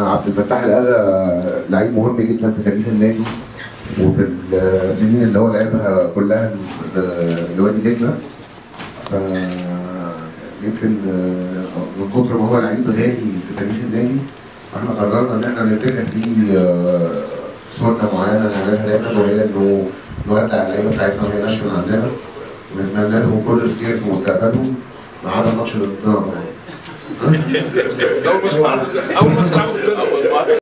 عبد الفتاح الآلة لعيب مهم جدا في تاريخ النادي وفي السنين اللي هو لعبها كلها لوادي دجله ف يمكن من كتر ما هو لعيب غالي في تاريخ النادي احنا قررنا ان احنا نفتتح بيه سنه معينه نعملها دايما وهي انه نودع اللعيبه بتاعتنا وهي ناشئه من عندنا ونتمنى لهم كل الخير في مستقبلهم ما عدا الماتش اللي ضدنا اول ما اسمع اول ما اسمع